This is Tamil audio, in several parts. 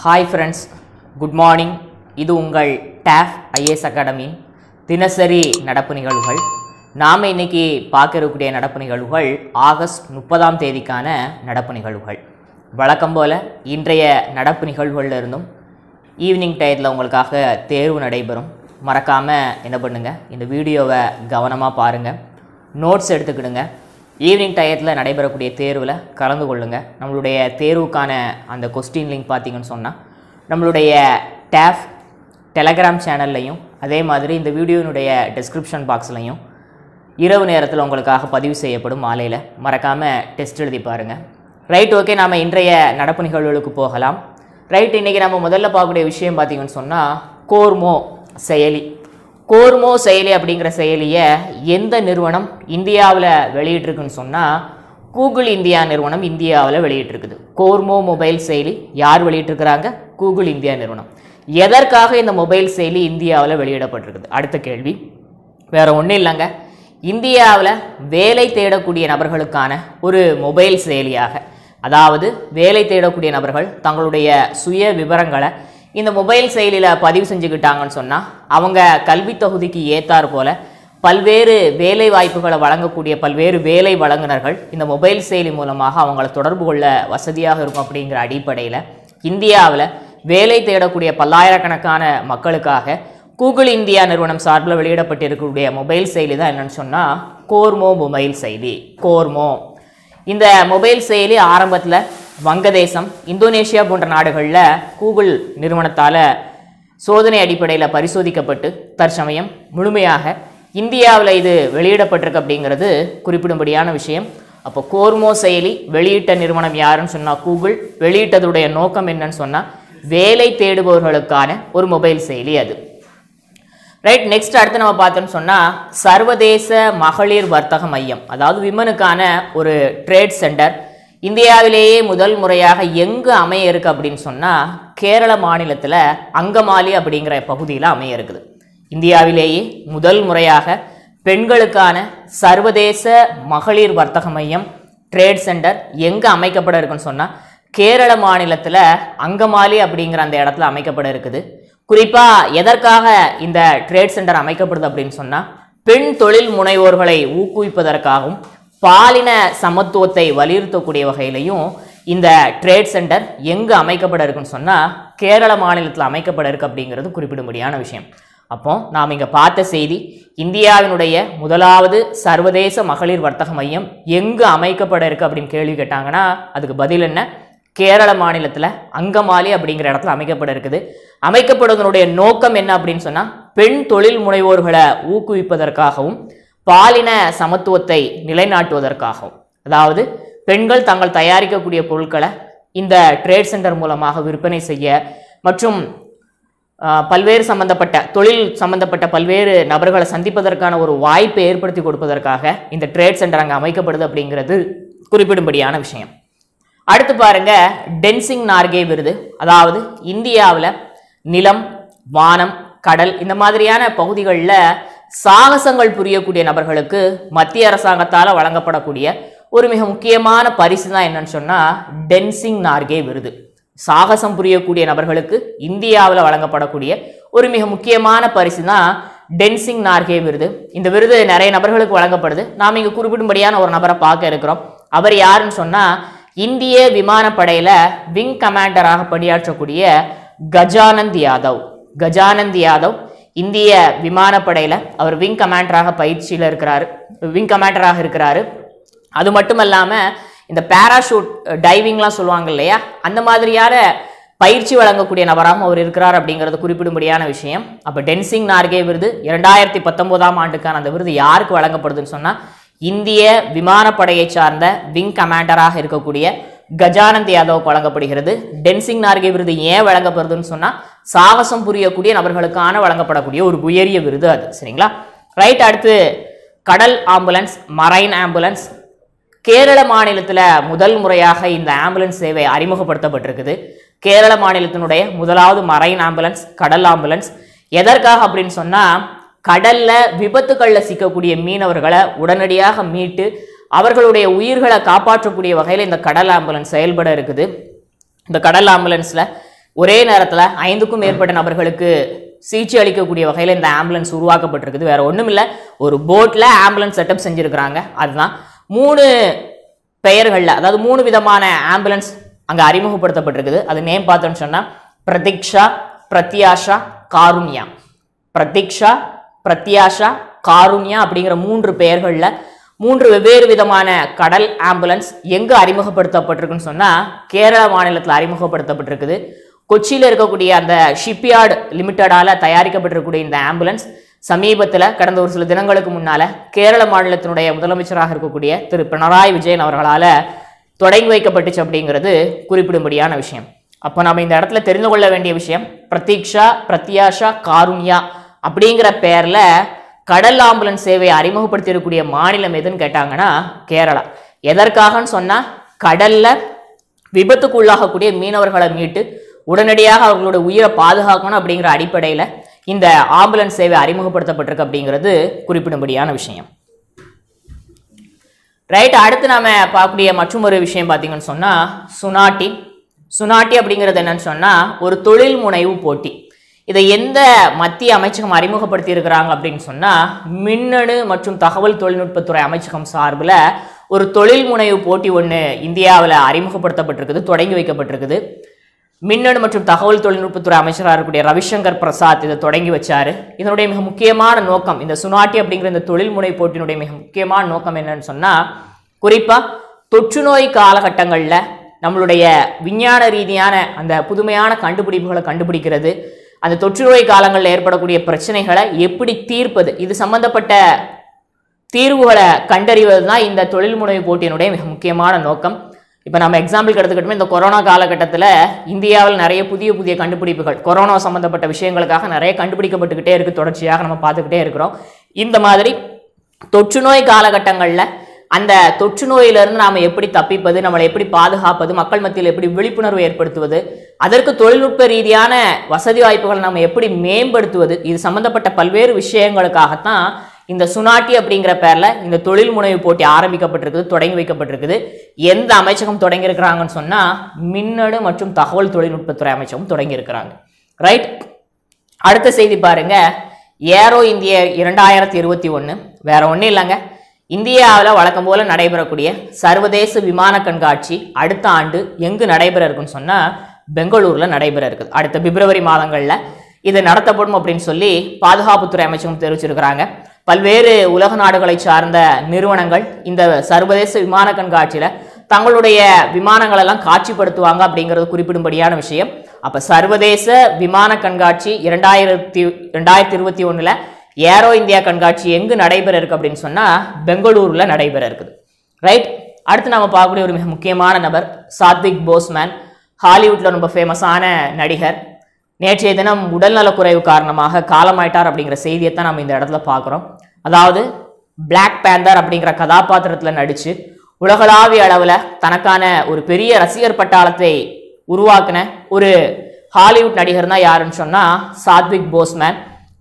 ஹாய் ஃப்ரெண்ட்ஸ் குட் மார்னிங் இது உங்கள் டேஃப் ஐஏஎஸ் அகாடமியின் தினசரி நடப்பு நிகழ்வுகள் நாம் இன்னைக்கு பார்க்க இருக்கக்கூடிய நடப்பு நிகழ்வுகள் ஆகஸ்ட் முப்பதாம் தேதிக்கான நடப்பு நிகழ்வுகள் வழக்கம் போல் இன்றைய நடப்பு நிகழ்வுகளில் இருந்தும் ஈவினிங் டயத்தில் உங்களுக்காக தேர்வு நடைபெறும் மறக்காமல் என்ன பண்ணுங்கள் இந்த வீடியோவை கவனமாக பாருங்கள் நோட்ஸ் எடுத்துக்கிடுங்க ஈவினிங் டயத்தில் நடைபெறக்கூடிய தேர்வில் கலந்து கொள்ளுங்கள் நம்மளுடைய தேர்வுக்கான அந்த கொஸ்டின் லிங்க் பார்த்தீங்கன்னு சொன்னால் நம்மளுடைய டேஃப் டெலகிராம் சேனல்லையும் அதே மாதிரி இந்த வீடியோனுடைய டிஸ்கிரிப்ஷன் பாக்ஸ்லையும் இரவு நேரத்தில் உங்களுக்காக பதிவு செய்யப்படும் மாலையில் மறக்காமல் டெஸ்ட் எழுதி பாருங்கள் ரைட் ஓகே நாம் இன்றைய நடப்பு நிகழ்வுகளுக்கு போகலாம் ரைட் இன்றைக்கி நம்ம முதல்ல பார்க்கக்கூடிய விஷயம் பார்த்தீங்கன்னு சொன்னால் கோர்மோ செயலி கோர்மோ செயலி அப்படிங்கிற செயலியை எந்த நிறுவனம் இந்தியாவில் வெளியிட்டிருக்குன்னு சொன்னால் கூகுள் இந்தியா நிறுவனம் இந்தியாவில் வெளியிட்டிருக்குது கோர்மோ மொபைல் செயலி யார் வெளியிட்டிருக்கிறாங்க கூகுள் இந்தியா நிறுவனம் எதற்காக இந்த மொபைல் செயலி இந்தியாவில் வெளியிடப்பட்டிருக்குது அடுத்த கேள்வி வேற ஒன்றும் இல்லைங்க இந்தியாவில் வேலை தேடக்கூடிய நபர்களுக்கான ஒரு மொபைல் செயலியாக அதாவது வேலை தேடக்கூடிய நபர்கள் தங்களுடைய சுய விவரங்களை இந்த மொபைல் செயலியில் பதிவு செஞ்சுக்கிட்டாங்கன்னு சொன்னால் அவங்க கல்வி தொகுதிக்கு ஏத்தார் போல பல்வேறு வேலை வாய்ப்புகளை வழங்கக்கூடிய பல்வேறு வேலை வழங்குனர்கள் இந்த மொபைல் செயலி மூலமாக அவங்கள தொடர்பு கொள்ள வசதியாக இருக்கும் அப்படிங்கிற அடிப்படையில் இந்தியாவில் வேலை தேடக்கூடிய பல்லாயிரக்கணக்கான மக்களுக்காக கூகுள் இந்தியா நிறுவனம் சார்பில் வெளியிடப்பட்டிருக்கக்கூடிய மொபைல் செயலி தான் என்னன்னு சொன்னால் கோர்மோ மொபைல் செயலி கோர்மோ இந்த மொபைல் செயலி ஆரம்பத்தில் வங்கதேசம் இந்தோனேஷியா போன்ற நாடுகளில் கூகுள் நிறுவனத்தால் சோதனை அடிப்படையில் பரிசோதிக்கப்பட்டு தற்சமயம் முழுமையாக இந்தியாவில் இது வெளியிடப்பட்டிருக்கு அப்படிங்கிறது குறிப்பிடும்படியான விஷயம் அப்போ கோர்மோ செயலி வெளியிட்ட நிறுவனம் யாருன்னு சொன்னால் கூகுள் வெளியிட்டதுடைய நோக்கம் என்னன்னு சொன்னால் வேலை தேடுபவர்களுக்கான ஒரு மொபைல் செயலி அது ரைட் நெக்ஸ்ட் அடுத்து நம்ம பார்த்தோம்னு சொன்னால் சர்வதேச மகளிர் வர்த்தக மையம் அதாவது விமனுக்கான ஒரு ட்ரேட் சென்டர் இந்தியாவிலேயே முதல் முறையாக எங்கு அமைய இருக்கு அப்படின்னு சொன்னால் கேரள மாநிலத்தில் அங்கமாலி அப்படிங்கிற பகுதியில் அமைய இருக்குது இந்தியாவிலேயே முதல் முறையாக பெண்களுக்கான சர்வதேச மகளிர் வர்த்தக மையம் ட்ரேட் சென்டர் எங்கே அமைக்கப்பட இருக்குன்னு சொன்னால் கேரள மாநிலத்தில் அங்கமாலி அப்படிங்கிற அந்த இடத்துல அமைக்கப்பட இருக்குது குறிப்பாக எதற்காக இந்த ட்ரேட் சென்டர் அமைக்கப்படுது அப்படின்னு சொன்னால் பெண் தொழில் முனைவோர்களை ஊக்குவிப்பதற்காகவும் பாலின சமத்துவத்தை வலியுறுத்தக்கூடிய வகையிலையும் இந்த ட்ரேட் சென்டர் எங்கு அமைக்கப்பட இருக்குன்னு சொன்னால் கேரள மாநிலத்தில் அமைக்கப்பட இருக்கு அப்படிங்கிறது குறிப்பிடும்படியான விஷயம் அப்போ நாம் இங்கே பார்த்த செய்தி இந்தியாவினுடைய முதலாவது சர்வதேச மகளிர் வர்த்தக மையம் எங்கு அமைக்கப்பட இருக்கு அப்படின்னு கேள்வி கேட்டாங்கன்னா அதுக்கு பதில் என்ன கேரள மாநிலத்தில் அங்கமாலி அப்படிங்கிற இடத்துல அமைக்கப்பட இருக்குது அமைக்கப்படுவதனுடைய நோக்கம் என்ன அப்படின்னு சொன்னால் பெண் தொழில் முனைவோர்களை ஊக்குவிப்பதற்காகவும் பாலின சமத்துவத்தை நிலைநாட்டுவதற்காகவும் அதாவது பெண்கள் தங்கள் தயாரிக்கக்கூடிய பொருட்களை இந்த ட்ரேட் சென்டர் மூலமாக விற்பனை செய்ய மற்றும் ஆஹ், பல்வேறு சம்பந்தப்பட்ட தொழில் சம்பந்தப்பட்ட பல்வேறு நபர்களை சந்திப்பதற்கான ஒரு வாய்ப்பை ஏற்படுத்தி கொடுப்பதற்காக இந்த ட்ரேட் சென்டர் அங்கே அமைக்கப்படுது அப்படிங்கிறது குறிப்பிடும்படியான விஷயம் அடுத்து பாருங்க டென்சிங் நார்கே விருது அதாவது இந்தியாவில் நிலம் வானம் கடல் இந்த மாதிரியான பகுதிகளில் சாகசங்கள் புரியக்கூடிய நபர்களுக்கு மத்திய அரசாங்கத்தால் வழங்கப்படக்கூடிய ஒரு மிக முக்கியமான பரிசு தான் என்னன்னு சொன்னால் டென்சிங் நார்கே விருது சாகசம் புரியக்கூடிய நபர்களுக்கு இந்தியாவில் வழங்கப்படக்கூடிய ஒரு மிக முக்கியமான பரிசு தான் டென்சிங் நார்கே விருது இந்த விருது நிறைய நபர்களுக்கு வழங்கப்படுது நாம் இங்கே குறிப்பிடும்படியான ஒரு நபரை பார்க்க இருக்கிறோம் அவர் யாருன்னு சொன்னால் இந்திய விமானப்படையில் விங் கமாண்டராக பணியாற்றக்கூடிய கஜானந்த் யாதவ் கஜானந்த் யாதவ் இந்திய விமானப்படையில் அவர் விங் கமாண்டராக பயிற்சியில் இருக்கிறாரு விங் கமாண்டராக இருக்கிறாரு அது மட்டும் இல்லாமல் இந்த பேராஷூட் டைவிங்லாம் சொல்லுவாங்க இல்லையா அந்த மாதிரியான பயிற்சி வழங்கக்கூடிய நபராகவும் அவர் இருக்கிறார் அப்படிங்கிறது குறிப்பிடும்படியான விஷயம் அப்போ டென்சிங் நார்கே விருது இரண்டாயிரத்தி பத்தொம்போதாம் ஆண்டுக்கான அந்த விருது யாருக்கு வழங்கப்படுதுன்னு சொன்னால் இந்திய விமானப்படையை சார்ந்த விங் கமாண்டராக இருக்கக்கூடிய கஜானந்த் யாதவுக்கு வழங்கப்படுகிறது டென்சிங் நார்கே விருது ஏன் வழங்கப்படுதுன்னு சொன்னால் சாகசம் புரியக்கூடிய நபர்களுக்கான வழங்கப்படக்கூடிய ஒரு உயரிய விருது அது சரிங்களா ரைட் அடுத்து கடல் ஆம்புலன்ஸ் மரைன் ஆம்புலன்ஸ் கேரள மாநிலத்தில் முதல் முறையாக இந்த ஆம்புலன்ஸ் சேவை அறிமுகப்படுத்தப்பட்டிருக்குது கேரள மாநிலத்தினுடைய முதலாவது மரைன் ஆம்புலன்ஸ் கடல் ஆம்புலன்ஸ் எதற்காக அப்படின்னு சொன்னால் கடலில் விபத்துகளில் சிக்கக்கூடிய மீனவர்களை உடனடியாக மீட்டு அவர்களுடைய உயிர்களை காப்பாற்றக்கூடிய வகையில் இந்த கடல் ஆம்புலன்ஸ் செயல்பட இருக்குது இந்த கடல் ஆம்புலன்ஸில் ஒரே நேரத்தில் ஐந்துக்கும் மேற்பட்ட நபர்களுக்கு சிகிச்சை அளிக்கக்கூடிய வகையில் இந்த ஆம்புலன்ஸ் உருவாக்கப்பட்டிருக்குது வேற ஒன்றும் இல்லை ஒரு போட்டில் ஆம்புலன்ஸ் செட்டப் செஞ்சுருக்கிறாங்க அதுதான் மூணு பெயர்களில் அதாவது மூணு விதமான ஆம்புலன்ஸ் அங்கே அறிமுகப்படுத்தப்பட்டிருக்குது அது நேம் பார்த்தோன்னு சொன்னால் பிரதீக்ஷா பிரத்யாஷா காருண்யா பிரதீக்ஷா பிரத்யாஷா காருண்யா அப்படிங்கிற மூன்று பெயர்களில் மூன்று வெவ்வேறு விதமான கடல் ஆம்புலன்ஸ் எங்கே அறிமுகப்படுத்தப்பட்டிருக்குன்னு சொன்னால் கேரள மாநிலத்தில் அறிமுகப்படுத்தப்பட்டிருக்குது கொச்சியில் இருக்கக்கூடிய அந்த ஷிப்யார்டு லிமிட்டடால் தயாரிக்கப்பட்டிருக்கக்கூடிய இந்த ஆம்புலன்ஸ் சமீபத்தில் கடந்த ஒரு சில தினங்களுக்கு முன்னால் கேரள மாநிலத்தினுடைய முதலமைச்சராக இருக்கக்கூடிய திரு பினராயி விஜயன் அவர்களால் தொடங்கி வைக்கப்பட்டுச்சு அப்படிங்கிறது குறிப்பிடும்படியான விஷயம் அப்போ நம்ம இந்த இடத்துல தெரிந்து கொள்ள வேண்டிய விஷயம் பிரதீக்ஷா பிரத்யாஷா காருண்யா அப்படிங்கிற பெயரில் கடல் ஆம்புலன்ஸ் சேவையை அறிமுகப்படுத்தியிருக்கக்கூடிய மாநிலம் எதுன்னு கேட்டாங்கன்னா கேரளா எதற்காகன்னு சொன்னால் கடலில் விபத்துக்குள்ளாகக்கூடிய மீனவர்களை மீட்டு உடனடியாக அவர்களோட உயிரை பாதுகாக்கணும் அப்படிங்கிற அடிப்படையில் இந்த ஆம்புலன்ஸ் சேவை அறிமுகப்படுத்தப்பட்டிருக்கு அப்படிங்கிறது குறிப்பிடும்படியான விஷயம் ரைட் அடுத்து நாம பார்க்கக்கூடிய மற்றும் ஒரு விஷயம் பார்த்தீங்கன்னு சொன்னால் சுனாட்டி சுனாட்டி அப்படிங்கிறது என்னன்னு சொன்னால் ஒரு தொழில் முனைவு போட்டி இதை எந்த மத்திய அமைச்சகம் அறிமுகப்படுத்தி இருக்கிறாங்க அப்படின்னு சொன்னால் மின்னணு மற்றும் தகவல் தொழில்நுட்பத்துறை அமைச்சகம் சார்பில் ஒரு தொழில் முனைவு போட்டி ஒன்று இந்தியாவில் அறிமுகப்படுத்தப்பட்டிருக்குது தொடங்கி வைக்கப்பட்டிருக்குது மின்னணு மற்றும் தகவல் தொழில்நுட்பத்துறை அமைச்சராக இருக்கக்கூடிய ரவிசங்கர் பிரசாத் இதை தொடங்கி வச்சாரு இதனுடைய மிக முக்கியமான நோக்கம் இந்த சுனாட்டி அப்படிங்கிற இந்த தொழில் முனை போட்டியினுடைய மிக முக்கியமான நோக்கம் என்னன்னு சொன்னால் குறிப்பாக தொற்றுநோய் காலகட்டங்களில் நம்மளுடைய விஞ்ஞான ரீதியான அந்த புதுமையான கண்டுபிடிப்புகளை கண்டுபிடிக்கிறது அந்த தொற்றுநோய் காலங்களில் ஏற்படக்கூடிய பிரச்சனைகளை எப்படி தீர்ப்பது இது சம்பந்தப்பட்ட தீர்வுகளை கண்டறிவது தான் இந்த தொழில் முனைவு போட்டியினுடைய மிக முக்கியமான நோக்கம் இப்போ நம்ம எக்ஸாம்பிளுக்கு எடுத்துக்கிட்டோமே இந்த கொரோனா காலகட்டத்தில் இந்தியாவில் நிறைய புதிய புதிய கண்டுபிடிப்புகள் கொரோனா சம்மந்தப்பட்ட விஷயங்களுக்காக நிறைய கண்டுபிடிக்கப்பட்டுக்கிட்டே இருக்குது தொடர்ச்சியாக நம்ம பார்த்துக்கிட்டே இருக்கிறோம் இந்த மாதிரி தொற்றுநோய் காலகட்டங்களில் அந்த தொற்று நோயிலிருந்து நாம் எப்படி தப்பிப்பது நம்மளை எப்படி பாதுகாப்பது மக்கள் மத்தியில் எப்படி விழிப்புணர்வு ஏற்படுத்துவது அதற்கு தொழில்நுட்ப ரீதியான வசதி வாய்ப்புகளை நம்ம எப்படி மேம்படுத்துவது இது சம்பந்தப்பட்ட பல்வேறு விஷயங்களுக்காகத்தான் இந்த சுனாட்டி அப்படிங்கிற பேர்ல இந்த தொழில் முனைவு போட்டி ஆரம்பிக்கப்பட்டிருக்குது தொடங்கி வைக்கப்பட்டிருக்குது எந்த அமைச்சகம் தொடங்கி இருக்கிறாங்கன்னு சொன்னா மின்னணு மற்றும் தகவல் தொழில்நுட்பத்துறை அமைச்சகம் தொடங்கி இருக்கிறாங்க ரைட் அடுத்த செய்தி பாருங்க ஏரோ இந்திய இரண்டாயிரத்தி இருபத்தி ஒன்று வேற ஒன்றும் இல்லைங்க இந்தியாவில் வழக்கம் போல நடைபெறக்கூடிய சர்வதேச விமான கண்காட்சி அடுத்த ஆண்டு எங்கு நடைபெற இருக்குன்னு சொன்னால் பெங்களூரில் நடைபெற இருக்குது அடுத்த பிப்ரவரி மாதங்களில் இது நடத்தப்படும் அப்படின்னு சொல்லி பாதுகாப்புத்துறை அமைச்சகம் தெரிவிச்சிருக்கிறாங்க பல்வேறு உலக நாடுகளை சார்ந்த நிறுவனங்கள் இந்த சர்வதேச விமான கண்காட்சியில் தங்களுடைய விமானங்கள் எல்லாம் காட்சிப்படுத்துவாங்க அப்படிங்கிறது குறிப்பிடும்படியான விஷயம் அப்போ சர்வதேச விமான கண்காட்சி இரண்டாயிரத்தி ரெண்டாயிரத்தி இருபத்தி ஒன்றில் ஏரோ இந்தியா கண்காட்சி எங்கு நடைபெற இருக்கு அப்படின்னு சொன்னால் பெங்களூரில் நடைபெற இருக்குது ரைட் அடுத்து நம்ம பார்க்கக்கூடிய ஒரு மிக முக்கியமான நபர் சாத்விக் போஸ்மேன் ஹாலிவுட்டில் ரொம்ப ஃபேமஸான நடிகர் நேற்றைய தினம் உடல்நலக்குறைவு காரணமாக காலமாயிட்டார் அப்படிங்கிற செய்தியைத்தான் நம்ம இந்த இடத்துல பார்க்குறோம் அதாவது Black பேந்தர் அப்படிங்கிற கதாபாத்திரத்தில் நடித்து உலகளாவிய அளவில் தனக்கான ஒரு பெரிய ரசிகர் பட்டாளத்தை உருவாக்கின ஒரு ஹாலிவுட் நடிகர் தான் யாருன்னு சொன்னால் சாத்விக் போஸ்மேன்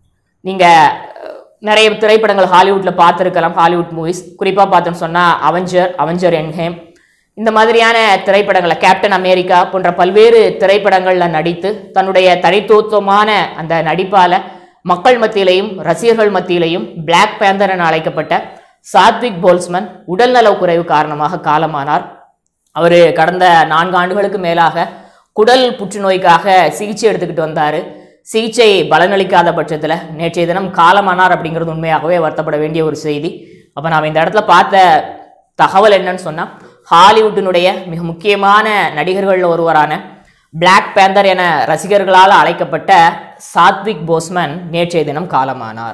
நீங்கள் நிறைய திரைப்படங்கள் ஹாலிவுட்டில் பார்த்துருக்கலாம் ஹாலிவுட் மூவிஸ் குறிப்பாக பார்த்தோம்னு சொன்னால் அவெஞ்சர் அவெஞ்சர் என்ஹேம் இந்த மாதிரியான திரைப்படங்களை கேப்டன் அமெரிக்கா போன்ற பல்வேறு திரைப்படங்களில் நடித்து தன்னுடைய தனித்துவமான அந்த நடிப்பால் மக்கள் மத்தியிலையும் ரசிகர்கள் மத்தியிலையும் Black பேந்தர் என அழைக்கப்பட்ட சாத்விக் போல்ஸ்மன் உடல்நலக் குறைவு காரணமாக காலமானார் அவர் கடந்த நான்கு ஆண்டுகளுக்கு மேலாக குடல் புற்றுநோய்க்காக சிகிச்சை எடுத்துக்கிட்டு வந்தார் சிகிச்சை பலனளிக்காத பட்சத்தில் நேற்றைய தினம் காலமானார் அப்படிங்கிறது உண்மையாகவே வருத்தப்பட வேண்டிய ஒரு செய்தி அப்போ நாம் இந்த இடத்துல பார்த்த தகவல் என்னன்னு சொன்னால் ஹாலிவுட்டினுடைய மிக முக்கியமான நடிகர்களில் ஒருவரான Black பேந்தர் என ரசிகர்களால் அழைக்கப்பட்ட சாத்விக் போஸ்மன் நேற்றைய தினம் காலமானார்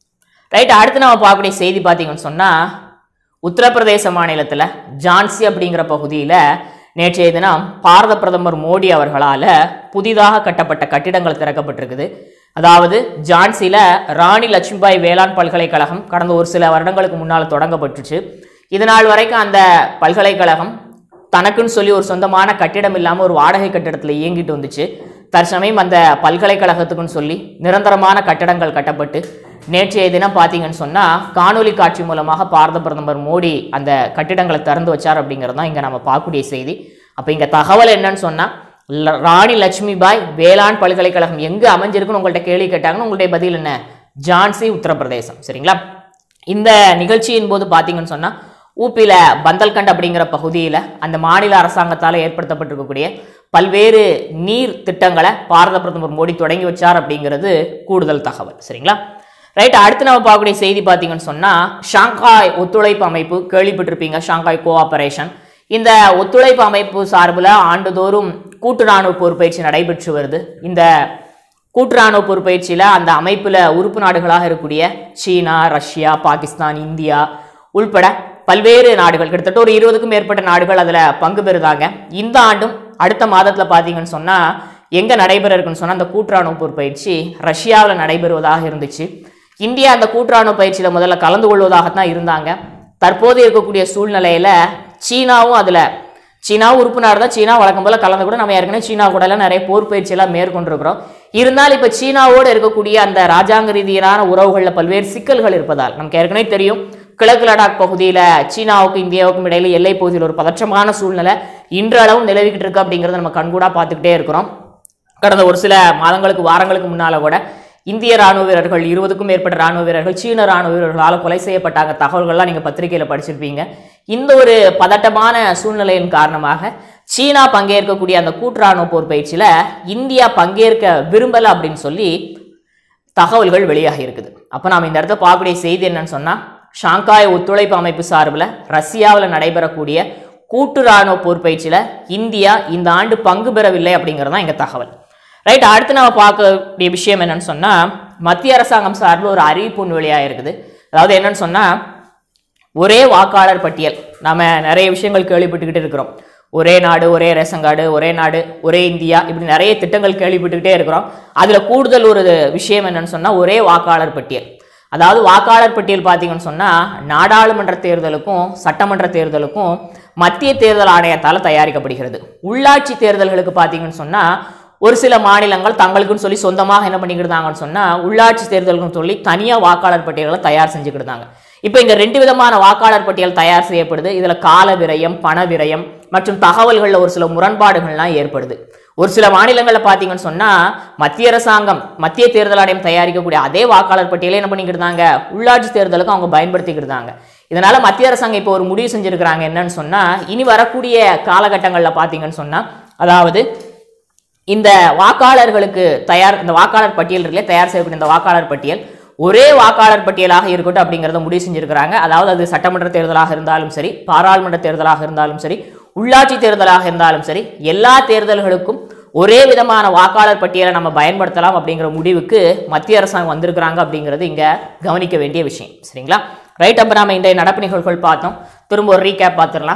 ரைட் அடுத்து நம்ம பார்க்கக்கூடிய செய்தி பார்த்தீங்கன்னு சொன்னால் உத்தரப்பிரதேச மாநிலத்தில் ஜான்சி அப்படிங்கிற பகுதியில் நேற்றைய தினம் பாரத பிரதமர் மோடி அவர்களால் புதிதாக கட்டப்பட்ட கட்டிடங்கள் திறக்கப்பட்டிருக்குது அதாவது ஜான்சியில் ராணி லட்சுமிபாய் வேளாண் பல்கலைக்கழகம் கடந்த ஒரு சில வருடங்களுக்கு முன்னால் தொடங்கப்பட்டுச்சு இது நாள் வரைக்கும் அந்த பல்கலைக்கழகம் தனக்குன்னு சொல்லி ஒரு சொந்தமான கட்டிடம் இல்லாமல் ஒரு வாடகை கட்டிடத்தில் இயங்கிட்டு வந்துச்சு தற்சமயம் அந்த பல்கலைக்கழகத்துக்குன்னு சொல்லி நிரந்தரமான கட்டடங்கள் கட்டப்பட்டு நேற்றைய தினம் பார்த்தீங்கன்னு சொன்னால் காணொலி காட்சி மூலமாக பாரத பிரதமர் மோடி அந்த கட்டிடங்களை திறந்து வச்சார் அப்படிங்கிறது தான் இங்கே நம்ம பார்க்கக்கூடிய செய்தி அப்போ இங்கே தகவல் என்னன்னு சொன்னால் ல- ராணி லட்சுமிபாய் வேளாண் பல்கலைக்கழகம் எங்கு அமைஞ்சிருக்குன்னு உங்கள்ட்ட கேள்வி கேட்டாங்கன்னா உங்களுடைய பதில் என்ன ஜான்சி உத்தரப்பிரதேசம் சரிங்களா இந்த நிகழ்ச்சியின் போது பார்த்தீங்கன்னு சொன்னா ஊப்பில பந்தல்கண்ட் அப்படிங்கிற பகுதியில் அந்த மாநில அரசாங்கத்தால் ஏற்படுத்தப்பட்டிருக்கக்கூடிய பல்வேறு நீர் திட்டங்களை பாரத பிரதமர் மோடி தொடங்கி வச்சார் அப்படிங்கிறது கூடுதல் தகவல் சரிங்களா ரைட் அடுத்து நம்ம பார்க்கக்கூடிய செய்தி பார்த்தீங்கன்னு சொன்னால் ஷாங்காய் ஒத்துழைப்பு அமைப்பு கேள்விப்பட்டிருப்பீங்க ஷாங்காய் கோஆபரேஷன் இந்த ஒத்துழைப்பு அமைப்பு சார்பில் ஆண்டுதோறும் கூட்டு ராணுவ பொறுப்பயிற்சி நடைபெற்று வருது இந்த கூட்டு ராணுவ பொறுப்பயிற்சியில் அந்த அமைப்பில் உறுப்பு நாடுகளாக இருக்கக்கூடிய சீனா ரஷ்யா பாகிஸ்தான் இந்தியா உள்பட பல்வேறு நாடுகள் கிட்டத்தட்ட ஒரு இருபதுக்கும் மேற்பட்ட நாடுகள் அதில் பங்கு பெறுதாங்க இந்த ஆண்டும் அடுத்த மாதத்தில் பார்த்தீங்கன்னு சொன்னால் எங்கே நடைபெற இருக்குன்னு சொன்னால் அந்த கூட்டுறாணுவ போர் பயிற்சி ரஷ்யாவில் நடைபெறுவதாக இருந்துச்சு இந்தியா அந்த கூட்டுறாணுவ பயிற்சியில் முதல்ல கலந்து கொள்வதாகத்தான் இருந்தாங்க தற்போது இருக்கக்கூடிய சூழ்நிலையில் சீனாவும் அதில் சீனாவும் உறுப்பினர் தான் சீனா வழக்கம் போல கலந்து கூட நம்ம ஏற்கனவே சீனா கூட எல்லாம் நிறைய போர் பயிற்சியெல்லாம் மேற்கொண்டிருக்கிறோம் இருந்தாலும் இப்போ சீனாவோடு இருக்கக்கூடிய அந்த ராஜாங்க ரீதியிலான உறவுகளில் பல்வேறு சிக்கல்கள் இருப்பதால் நமக்கு ஏற்கனவே தெரியும் கிழக்கு லடாக் பகுதியில் சீனாவுக்கும் இந்தியாவுக்கும் இடையில எல்லை பகுதியில் ஒரு பதற்றமான சூழ்நிலை இன்றளவும் நிலவிக்கிட்டு இருக்கு அப்படிங்கிறத நம்ம கண்கூடா பார்த்துக்கிட்டே இருக்கிறோம் கடந்த ஒரு சில மாதங்களுக்கு வாரங்களுக்கு முன்னால கூட இந்திய ராணுவ வீரர்கள் இருபதுக்கும் மேற்பட்ட ராணுவ வீரர்கள் சீன ராணுவ வீரர்களால் கொலை செய்யப்பட்டாங்க தகவல்கள்லாம் நீங்கள் பத்திரிகையில் படிச்சிருப்பீங்க இந்த ஒரு பதட்டமான சூழ்நிலையின் காரணமாக சீனா பங்கேற்கக்கூடிய அந்த கூட்டு ராணுவ போர் பயிற்சியில் இந்தியா பங்கேற்க விரும்பலை அப்படின்னு சொல்லி தகவல்கள் வெளியாகி இருக்குது அப்போ நாம் இந்த இடத்துல பார்க்கக்கூடிய செய்தி என்னன்னு சொன்னால் ஷாங்காய் ஒத்துழைப்பு அமைப்பு சார்பில் ரஷ்யாவில் நடைபெறக்கூடிய கூட்டு ராணுவ போர் பயிற்சியில் இந்தியா இந்த ஆண்டு பங்கு பெறவில்லை அப்படிங்கிறது தான் இங்கே தகவல் ரைட் அடுத்து நம்ம பார்க்கக்கூடிய விஷயம் என்னன்னு சொன்னால் மத்திய அரசாங்கம் சார்பில் ஒரு அறிவிப்பு ஒன்று வெளியாக இருக்குது அதாவது என்னன்னு சொன்னால் ஒரே வாக்காளர் பட்டியல் நாம நிறைய விஷயங்கள் கேள்விப்பட்டுக்கிட்டு இருக்கிறோம் ஒரே நாடு ஒரே ரேஷன் கார்டு ஒரே நாடு ஒரே இந்தியா இப்படி நிறைய திட்டங்கள் கேள்விப்பட்டுக்கிட்டே இருக்கிறோம் அதுல கூடுதல் ஒரு விஷயம் என்னன்னு சொன்னா ஒரே வாக்காளர் பட்டியல் அதாவது வாக்காளர் பட்டியல் பார்த்தீங்கன்னு சொன்னா நாடாளுமன்ற தேர்தலுக்கும் சட்டமன்ற தேர்தலுக்கும் மத்திய தேர்தல் ஆணையத்தால் தயாரிக்கப்படுகிறது உள்ளாட்சி தேர்தல்களுக்கு பார்த்தீங்கன்னு சொன்னா ஒரு சில மாநிலங்கள் தங்களுக்குன்னு சொல்லி சொந்தமாக என்ன பண்ணிக்கிட்டாங்கன்னு சொன்னா உள்ளாட்சி தேர்தலுக்குன்னு சொல்லி தனியா வாக்காளர் பட்டியல்களை தயார் செஞ்சுக்கிட்டாங்க இப்போ இங்க ரெண்டு விதமான வாக்காளர் பட்டியல் தயார் செய்யப்படுது இதுல கால விரயம் பண விரயம் மற்றும் தகவல்கள்ல ஒரு சில முரண்பாடுகள்லாம் ஏற்படுது ஒரு சில மாநிலங்களில் பார்த்தீங்கன்னு சொன்னா மத்திய அரசாங்கம் மத்திய தேர்தல் ஆணையம் தயாரிக்கக்கூடிய அதே வாக்காளர் பட்டியலை என்ன பண்ணிக்கிட்டாங்க உள்ளாட்சி தேர்தலுக்கு அவங்க பயன்படுத்திக்கிட்டாங்க இதனால மத்திய அரசாங்கம் இப்போ ஒரு முடிவு செஞ்சிருக்கிறாங்க என்னன்னு சொன்னா இனி வரக்கூடிய காலகட்டங்களில் பார்த்தீங்கன்னு சொன்னா அதாவது இந்த வாக்காளர்களுக்கு தயார் இந்த வாக்காளர் பட்டியல் இருக்குல்ல தயார் செய்யக்கூடிய இந்த வாக்காளர் பட்டியல் ஒரே வாக்காளர் பட்டியலாக இருக்கட்டும் அப்படிங்கிறத முடிவு செஞ்சிருக்கிறாங்க அதாவது அது சட்டமன்ற தேர்தலாக இருந்தாலும் சரி பாராளுமன்ற தேர்தலாக இருந்தாலும் சரி உள்ளாட்சி தேர்தலாக இருந்தாலும் சரி எல்லா தேர்தல்களுக்கும் ஒரே விதமான வாக்காளர் பட்டியலை நம்ம பயன்படுத்தலாம் அப்படிங்கிற முடிவுக்கு மத்திய அரசாங்கம் வந்திருக்கிறாங்க அப்படிங்கிறது இங்க கவனிக்க வேண்டிய விஷயம் சரிங்களா ரைட் அப்போ நாம இன்றைய நடப்பு நிகழ்வுகள் பார்த்தோம் திரும்ப ஒரு ரீகேப் பார்த்துடலாம்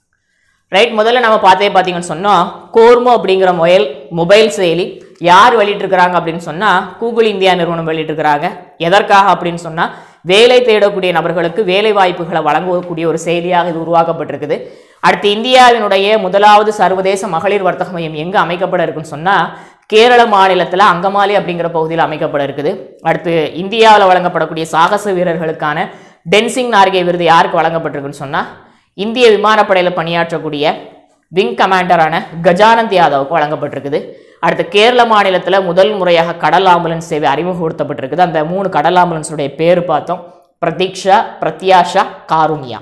ரைட் முதல்ல நம்ம பார்த்தே பார்த்தீங்கன்னு சொன்னோம் கோர்மோ அப்படிங்கிற மொபைல் மொபைல் செயலி யார் வெளியிட்டிருக்கிறாங்க அப்படின்னு சொன்னால் கூகுள் இந்தியா நிறுவனம் வெளியிட்டிருக்கிறாங்க எதற்காக அப்படின்னு சொன்னால் வேலை தேடக்கூடிய நபர்களுக்கு வேலை வாய்ப்புகளை வழங்கக்கூடிய ஒரு செயலியாக இது உருவாக்கப்பட்டிருக்குது அடுத்து இந்தியாவினுடைய முதலாவது சர்வதேச மகளிர் வர்த்தக மையம் எங்கே அமைக்கப்பட இருக்குன்னு சொன்னால் கேரள மாநிலத்தில் அங்கமாலி அப்படிங்கிற பகுதியில் அமைக்கப்பட இருக்குது அடுத்து இந்தியாவில் வழங்கப்படக்கூடிய சாகச வீரர்களுக்கான டென்சிங் நார்கே விருது யாருக்கு வழங்கப்பட்டிருக்குன்னு சொன்னால் இந்திய விமானப்படையில் பணியாற்றக்கூடிய விங் கமாண்டரான கஜானந்த் யாதவுக்கு வழங்கப்பட்டிருக்குது அடுத்து கேரள மாநிலத்தில் முதல் முறையாக கடல் ஆம்புலன்ஸ் சேவை அறிமுகப்படுத்தப்பட்டிருக்குது அந்த மூணு கடல் ஆம்புலன்ஸுடைய பேர் பார்த்தோம் பிரதீக்ஷா பிரத்யாஷா காருண்யா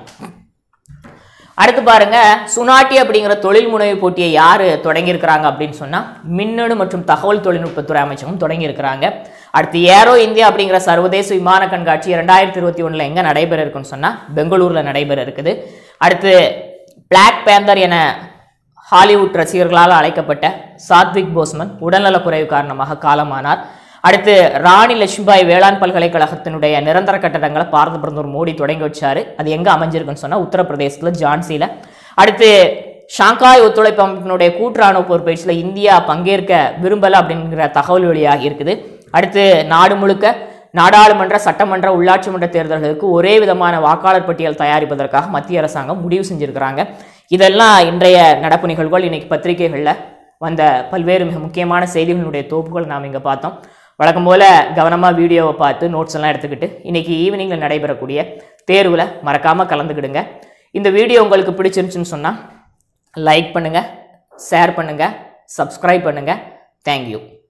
அடுத்து பாருங்க சுனாட்டி அப்படிங்கிற தொழில் முனைவு போட்டியை யார் தொடங்கியிருக்கிறாங்க அப்படின்னு சொன்னால் மின்னணு மற்றும் தகவல் தொழில்நுட்பத்துறை அமைச்சகம் தொடங்கியிருக்கிறாங்க அடுத்து ஏரோ இந்தியா அப்படிங்கிற சர்வதேச விமான கண்காட்சி இரண்டாயிரத்தி இருபத்தி ஒன்றில் எங்கே நடைபெற இருக்குன்னு சொன்னால் பெங்களூரில் நடைபெற இருக்குது அடுத்து பிளாக் பேந்தர் என ஹாலிவுட் ரசிகர்களால் அழைக்கப்பட்ட சாத்விக் போஸ்மன் உடல்நலக்குறைவு காரணமாக காலமானார் அடுத்து ராணி லட்சுமிபாய் வேளாண் பல்கலைக்கழகத்தினுடைய நிரந்தர கட்டடங்களை பாரத பிரதமர் மோடி தொடங்கி வச்சாரு அது எங்க அமைஞ்சிருக்குன்னு சொன்னா உத்தரப்பிரதேசத்துல ஜான்சில அடுத்து ஷாங்காய் ஒத்துழைப்பு அமைப்பினுடைய கூட்டுறாணுவ போர் பயிற்சியில் இந்தியா பங்கேற்க விரும்பல அப்படிங்கிற தகவல் வெளியாகி இருக்குது அடுத்து நாடு முழுக்க நாடாளுமன்ற சட்டமன்ற உள்ளாட்சி மன்ற தேர்தல்களுக்கு ஒரே விதமான வாக்காளர் பட்டியல் தயாரிப்பதற்காக மத்திய அரசாங்கம் முடிவு செஞ்சிருக்கிறாங்க இதெல்லாம் இன்றைய நடப்பு நிகழ்வுகள் இன்னைக்கு பத்திரிகைகளில் வந்த பல்வேறு மிக முக்கியமான செய்திகளுடைய தொகுப்புகள் நாம் இங்கே பார்த்தோம் வழக்கம் போல் கவனமாக வீடியோவை பார்த்து நோட்ஸ் எல்லாம் எடுத்துக்கிட்டு இன்னைக்கு ஈவினிங்கில் நடைபெறக்கூடிய தேர்வில் மறக்காமல் கலந்துக்கிடுங்க இந்த வீடியோ உங்களுக்கு பிடிச்சிருந்துச்சுன்னு சொன்னால் லைக் பண்ணுங்கள் ஷேர் பண்ணுங்கள் சப்ஸ்கிரைப் பண்ணுங்கள் தேங்க்யூ